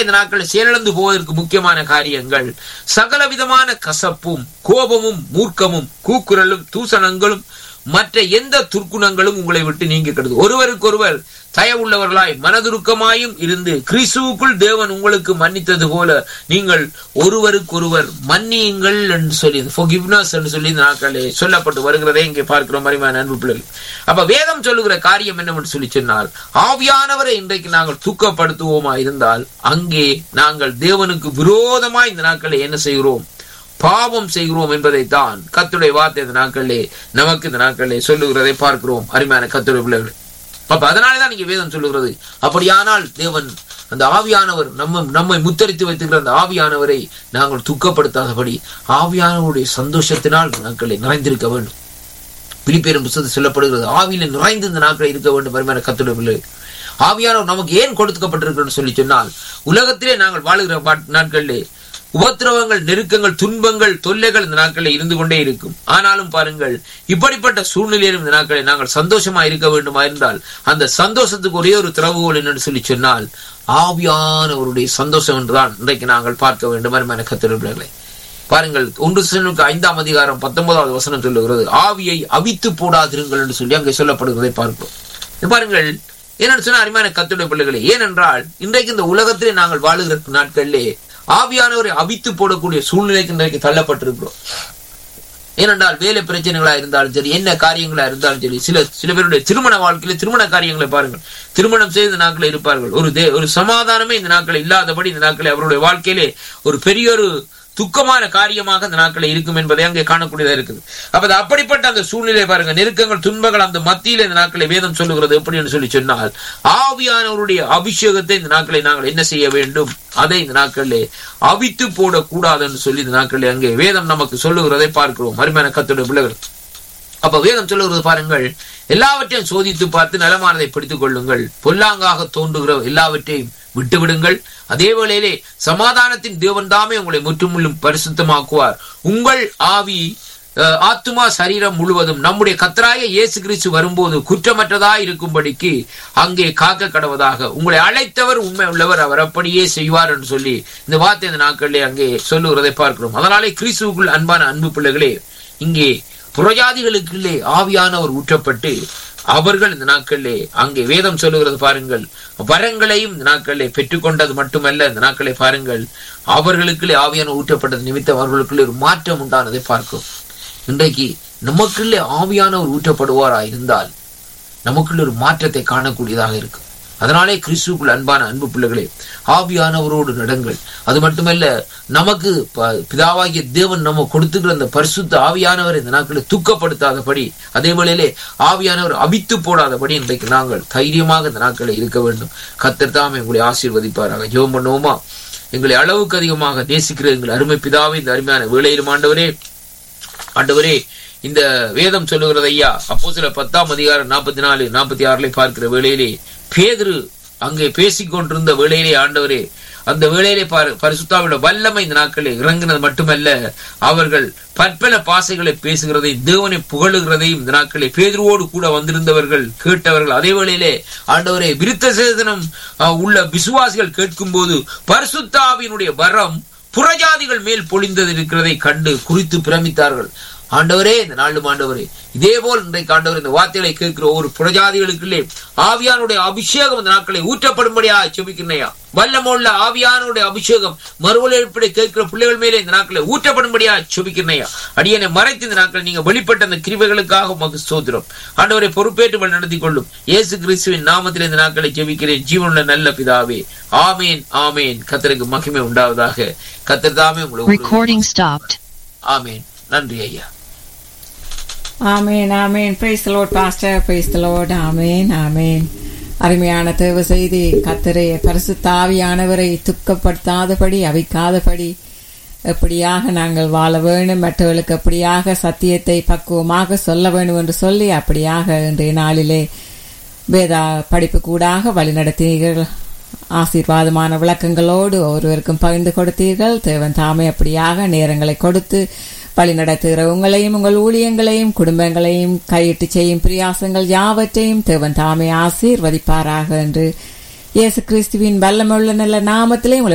இந்த நாட்களில் செயலிழந்து போவதற்கு முக்கியமான காரியங்கள் சகலவிதமான கசப்பும் கோபமும் மூர்க்கமும் கூக்குரலும் தூசணங்களும் மற்ற எந்த துர்க்குணங்களும் உங்களை விட்டு நீங்க கெடுது ஒருவருக்கொருவர் தயவுள்ளவர்களாய் மனதுருக்கமாயும் இருந்து கிறிஸ்துவுக்குள் தேவன் உங்களுக்கு மன்னித்தது போல நீங்கள் ஒருவருக்கொருவர் மன்னியுங்கள் என்று சொல்லி forgiveness என்று சொல்லி இந்த நாட்களே சொல்லப்பட்டு வருகிறதை இங்கே பார்க்கிறோம் மரிமான அன்பு பிள்ளைகள் அப்ப வேதம் சொல்லுகிற காரியம் என்னவென்று சொல்லி சொன்னால் ஆவியானவரை இன்றைக்கு நாங்கள் தூக்கப்படுத்துவோமா இருந்தால் அங்கே நாங்கள் தேவனுக்கு விரோதமாய் இந்த நாட்களை என்ன செய்கிறோம் பாவம் செய்கிறோம் என்பதைத்தான் கத்துடைய வார்த்தை இந்த நாட்களிலே நமக்கு இந்த நாட்களிலே சொல்லுகிறதை பார்க்கிறோம் அருமையான கத்துடைய பிள்ளைகள் அப்ப அதனாலதான் நீங்க வேதம் சொல்லுகிறது அப்படியானால் தேவன் அந்த ஆவியானவர் நம்ம நம்மை முத்தரித்து வைத்திருக்கிற அந்த ஆவியானவரை நாங்கள் துக்கப்படுத்தாதபடி ஆவியானவருடைய சந்தோஷத்தினால் இந்த நாட்களை நிறைந்திருக்க வேண்டும் பிலிப்பேரும் புத்தகத்தில் சொல்லப்படுகிறது ஆவியில நிறைந்து இந்த நாட்களை இருக்க வேண்டும் அருமையான கத்துடைய பிள்ளைகள் ஆவியானவர் நமக்கு ஏன் கொடுக்கப்பட்டிருக்கிறன்னு சொல்லி சொன்னால் உலகத்திலே நாங்கள் வாழுகிற பாட்- நாட்களிலே உபத்திரவங்கள் நெருக்கங்கள் துன்பங்கள் தொல்லைகள் இந்த நாட்களில் இருந்து கொண்டே இருக்கும் ஆனாலும் பாருங்கள் இப்படிப்பட்ட சூழ்நிலையிலும் இந்த நாட்களில் நாங்கள் சந்தோஷமா இருக்க வேண்டுமா இருந்தால் அந்த சந்தோஷத்துக்கு ஒரே ஒரு திறவுகோல் என்னன்னு சொல்லி சொன்னால் ஆவியானவருடைய சந்தோஷம் என்றுதான் இன்றைக்கு நாங்கள் பார்க்க வேண்டும் அருமையான கத்திரர்களே பாருங்கள் ஒன்று செல்லுக்கு ஐந்தாம் அதிகாரம் பத்தொன்பதாவது வசனம் சொல்லுகிறது ஆவியை அவித்து போடாதிருங்கள் என்று சொல்லி அங்கே சொல்லப்படுகிறதை பார்க்கிறோம் இது பாருங்கள் என்னன்னு சொன்னா அருமையான கத்துடைய பிள்ளைகளே ஏனென்றால் இன்றைக்கு இந்த உலகத்திலே நாங்கள் வாழுகிற நாட்களிலே ஆவியானவரை அவித்து போடக்கூடிய சூழ்நிலைக்கு இன்றைக்கு தள்ளப்பட்டிருக்கிறோம் ஏனென்றால் வேலை பிரச்சனைகளா இருந்தாலும் சரி என்ன காரியங்களா இருந்தாலும் சரி சில சில பேருடைய திருமண வாழ்க்கையில திருமண காரியங்களை பாருங்கள் திருமணம் செய்த நாட்களில் இருப்பார்கள் ஒரு தே ஒரு சமாதானமே இந்த நாட்களில் இல்லாதபடி இந்த நாட்களில் அவருடைய வாழ்க்கையிலே ஒரு பெரிய ஒரு துக்கமான காரியமாக அந்த நாட்களில் இருக்கும் என்பதை அங்கே காணக்கூடியதா இருக்குது அப்ப அது அப்படிப்பட்ட அந்த சூழ்நிலை பாருங்க நெருக்கங்கள் துன்பங்கள் அந்த மத்தியில இந்த நாட்களை வேதம் சொல்லுகிறது எப்படின்னு சொல்லி சொன்னால் ஆவியானவருடைய அபிஷேகத்தை இந்த நாட்களை நாங்கள் என்ன செய்ய வேண்டும் அதை இந்த நாட்களிலே அவித்து போடக்கூடாதுன்னு சொல்லி இந்த நாட்களிலே அங்கே வேதம் நமக்கு சொல்லுகிறதை பார்க்கிறோம் அருமையான கத்துடைய பிள்ளைகள் அப்ப வேதம் சொல்லுகிறது பாருங்கள் எல்லாவற்றையும் சோதித்து பார்த்து நலமானதை பிடித்துக் கொள்ளுங்கள் பொல்லாங்காக தோன்றுகிற எல்லாவற்றையும் விட்டு விடுங்கள் அதே வேளையிலே சமாதானத்தின் தேவன் தாமே உங்களை முற்றுமுள்ளும் பரிசுத்தமாக்குவார் உங்கள் ஆவி அஹ், ஆத்துமா சரீரம் முழுவதும் நம்முடைய கத்தராய இயேசு கிறிஸ்து வரும்போது குற்றமற்றதாய் இருக்கும்படிக்கு அங்கே காக்க கடவதாக உங்களை அழைத்தவர் உண்மை உள்ளவர் அவர் அப்படியே செய்வார் என்று சொல்லி இந்த வார்த்தை இந்த நாட்களிலே அங்கே சொல்லுகிறதை பார்க்கிறோம் அதனாலே கிறிஸ்துவுக்குள் அன்பான அன்பு பிள்ளைகளே இங்கே புறஜாதிகளுக்குள்ளே ஆவியானவர் ஊற்றப்பட்டு அவர்கள் இந்த நாட்களிலே அங்கே வேதம் சொல்லுகிறது பாருங்கள் வரங்களையும் இந்த நாட்களிலே பெற்றுக்கொண்டது மட்டுமல்ல இந்த நாட்களை பாருங்கள் அவர்களுக்குள்ளே ஆவியான ஊற்றப்பட்டது நிமித்தம் அவர்களுக்குள்ளே ஒரு மாற்றம் உண்டானதை பார்க்கும் இன்றைக்கு நமக்குள்ளே ஆவியானவர் ஊற்றப்படுவாரா இருந்தால் நமக்குள்ள ஒரு மாற்றத்தை காணக்கூடியதாக இருக்கும் அதனாலே கிறிஸ்துக்குள் அன்பான அன்பு பிள்ளைகளே ஆவியானவரோடு நடங்கள் அது மட்டுமல்ல நமக்கு ப- பிதாவாகிய தேவன் நம்ம கொடுத்துக்கிற அந்த பரிசுத்த ஆவியானவர் இந்த நாட்களில் துக்கப்படுத்தாதபடி அதே வேளையிலே ஆவியானவர் அவித்து போடாதபடி இன்றைக்கு நாங்கள் தைரியமாக இந்த நாட்களில் இருக்க வேண்டும் கத்தர் தாமே உங்களை ஆசீர்வதிப்பாராக ஜெபம் பண்ணுவோமா எங்களை அளவுக்கு அதிகமாக நேசிக்கிற எங்கள் அருமை பிதாவே இந்த அருமையான வேளையிலும் ஆண்டவரே ஆண்டவரே இந்த வேதம் சொல்லுகிறது ஐயா அப்போ சில பத்தாம் அதிகாரம் நாற்பத்தி நாலு நாற்பத்தி ஆறுல பார்க்கிற வேளையிலே பேதுரு அங்கே பேசிக் கொண்டிருந்த வேளையிலே ஆண்டவரே அந்த வேளையிலே பாரு பரிசுத்தாவோட வல்லமை இந்த நாட்களில் இறங்கினது மட்டுமல்ல அவர்கள் பற்பல பாசைகளை பேசுகிறதையும் தேவனை புகழுகிறதையும் இந்த நாட்களில் பேதுருவோடு கூட வந்திருந்தவர்கள் கேட்டவர்கள் அதே வேளையிலே ஆண்டவரே விருத்த சேதனம் அஹ், உள்ள விசுவாசிகள் கேட்கும்போது பரிசுத்தாவினுடைய வரம் புறஜாதிகள் மேல் பொழிந்தது இருக்கிறதை கண்டு குறித்து பிரமித்தார்கள் ஆண்டவரே இந்த நாளும் ஆண்டவரே இதே போல் இன்றைக்கு ஆண்டவர் இந்த வார்த்தைகளை கேட்கிற ஒவ்வொரு புறஜாதிகளுக்குள்ளே ஆவியானுடைய அபிஷேகம் இந்த நாட்களை ஊற்றப்படும்படியா செபிக்கிறனையா வல்லமுள்ள ஆவியானுடைய அபிஷேகம் மறுவழிப்படை கேட்கிற பிள்ளைகள் மேலே இந்த நாட்களை ஊற்றப்படும்படியா செபிக்கிறனையா அடியனை மறைத்து இந்த நாட்கள் நீங்க வெளிப்பட்ட அந்த கிருபைகளுக்காக உமக்கு ஸ்தோத்திரம் ஆண்டவரை பொறுப்பேற்று வழி நடத்தி கொள்ளும் இயேசு கிறிஸ்துவின் நாமத்தில் இந்த நாட்களை ஜெபிக்கிறேன் ஜீவனுள்ள நல்ல பிதாவே ஆமேன் ஆமேன் கத்தருக்கு மகிமை உண்டாவதாக கத்தர் தாமே உங்களை உருவாக்கி- Recording stopped. ஆமேன் நன்றி ஐயா ஆமேன் ஆமேன் praise lord pastor praise lord ஆமேன் ஆமேன் அருமையான தேவ செய்தி கத்தரை பரிசுத்தாவியானவரை துக்கப்படுத்தாதபடி அவிக்காதபடி எப்படியாக நாங்கள் வாழ வேணும் மற்றவர்களுக்கு எப்படியாக சத்தியத்தை பக்குவமாக சொல்ல வேண்டும் என்று சொல்லி அப்படியாக இன்றைய நாளிலே வேதா படிப்பு கூடாக வழிநடத்தினீர்கள் ஆசீர்வாதமான விளக்கங்களோடு ஒருவருக்கும் பகிர்ந்து கொடுத்தீர்கள் தேவன் தாமே அப்படியாக நேரங்களை கொடுத்து வழிநடத்துகிற உங்களையும் உங்கள் ஊழியங்களையும் குடும்பங்களையும் கையிட்டு செய்யும் பிரியாசங்கள் யாவற்றையும் தேவன் தாமே ஆசீர்வதிப்பாராக என்று இயேசு கிறிஸ்துவின் வல்லமுள்ள நல்ல நாமத்திலே உங்களை